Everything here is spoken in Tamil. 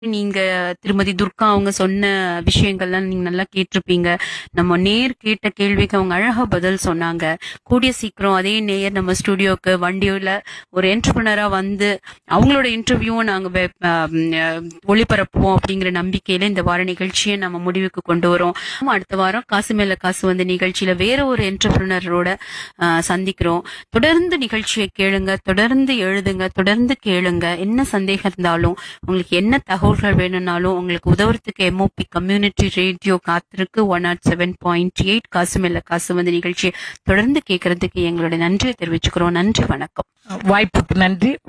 நீங்க திருமதி துர்கா அவங்க சொன்ன விஷயங்கள்லாம் நீங்க நல்லா கேட்டிருப்பீங்க நம்ம நேர் கேட்ட கேள்விக்கு அவங்க அழகா பதில் சொன்னாங்க கூடிய சீக்கிரம் அதே நேயர் நம்ம ஸ்டுடியோக்கு வண்டியில ஒரு என்டர்பிரினரா வந்து அவங்களோட இன்டர்வியூவும் நாங்க வெ- ஆம், அஹ், ஒளிபரப்புவோம் அப்படிங்கிற நம்பிக்கையில இந்த வார நிகழ்ச்சியை நம்ம முடிவுக்கு கொண்டு வரோம் ஆமா, அடுத்த வாரம் காசு மேல காசு வந்து நிகழ்ச்சியில வேற ஒரு என்டர்பிரினரோட சந்திக்கிறோம் தொடர்ந்து நிகழ்ச்சியை கேளுங்க தொடர்ந்து எழுதுங்க தொடர்ந்து கேளுங்க என்ன சந்தேகம் இருந்தாலும் உங்களுக்கு என்ன தகவல்கள் வேணும்னாலும் உங்களுக்கு உதவுறதுக்கு எம்ஓபி கம்யூனிட்டி ரேடியோ காத்திருக்கு one nought seven point eight காசு மேல காசு வந்து நிகழ்ச்சியை தொடர்ந்து கேட்கறதுக்கு எங்களுடைய நன்றியை தெரிவிச்சுக்கிறோம் நன்றி வணக்கம் வாய்ப்புக்கு நன்றி